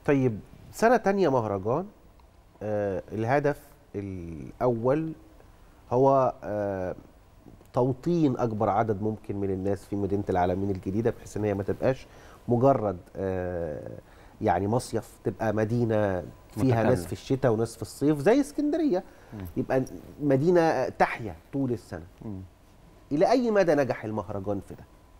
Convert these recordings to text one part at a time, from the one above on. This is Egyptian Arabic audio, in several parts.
طيب سنه تانية مهرجان آه الهدف الاول هو آه توطين اكبر عدد ممكن من الناس في مدينه العالمين الجديده بحيث ان هي ما تبقاش مجرد آه يعني مصيف تبقى مدينه فيها متكاملة. ناس في الشتاء وناس في الصيف زي اسكندريه يبقى مدينه تحيا طول السنه مم. الى اي مدى نجح المهرجان في ده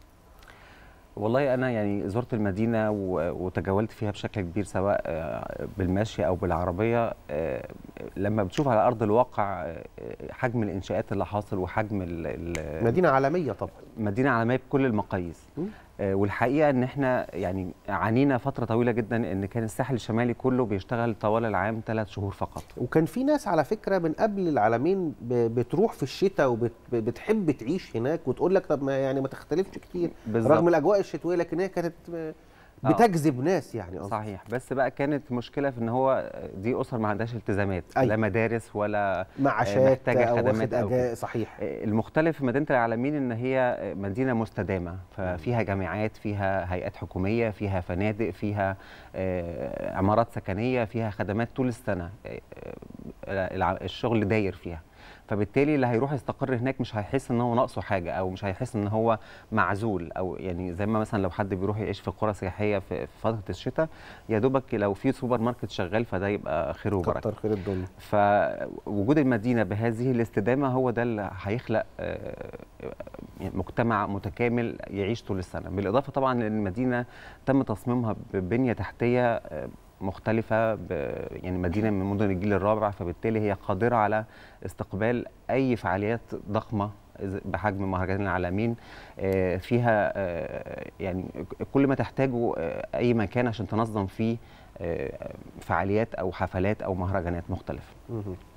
والله انا يعني زرت المدينه و- وتجولت فيها بشكل كبير سواء آه، بالمشي او بالعربيه آه، لما بتشوف على ارض الواقع آه، حجم الانشاءات اللي حاصل وحجم ال- ال- مدينه عالميه طبعا مدينه عالميه بكل المقاييس مم. آه، والحقيقه ان احنا يعني عانينا فتره طويله جدا ان كان الساحل الشمالي كله بيشتغل طوال العام ثلاث شهور فقط وكان في ناس على فكره من قبل العالمين ب- بتروح في الشتاء وبتحب تعيش هناك وتقول لك طب ما يعني ما تختلفش كتير بالظبط. رغم الاجواء الشتويه لكن هي كانت آه، آه. بتجذب ناس يعني قصدي. صحيح بس بقى كانت مشكله في ان هو دي اسر ما عندهاش التزامات أيوة. لا مدارس ولا معاشات محتاجة او خدمات واخد أو أجا... صحيح المختلف في مدينه العالمين ان هي مدينه مستدامه ففيها جامعات فيها هيئات حكوميه فيها فنادق فيها آه، عمارات سكنيه فيها خدمات طول السنه آه، آه، الع- الشغل داير فيها فبالتالي اللي هيروح يستقر هناك مش هيحس ان هو ناقصه حاجه او مش هيحس ان هو معزول او يعني زي ما مثلا لو حد بيروح يعيش في قرى سياحيه في في فتره الشتاء يا دوبك لو في سوبر ماركت شغال فده يبقى خير وبركه كتر خير الدنيا فوجود المدينه بهذه الاستدامه هو ده اللي هيخلق آه، يعني مجتمع متكامل يعيش طول السنه بالاضافه طبعا لان المدينه تم تصميمها ببنيه تحتيه آه، مختلفة ب- يعني مدينة من مدن الجيل الرابع فبالتالي هي قادرة على استقبال أي فعاليات ضخمة إذا- بحجم مهرجان العالمين آه، فيها آه، يعني كل ما تحتاجه آه، أي مكان عشان تنظم فيه آه، فعاليات أو حفلات أو مهرجانات مختلفة مهم.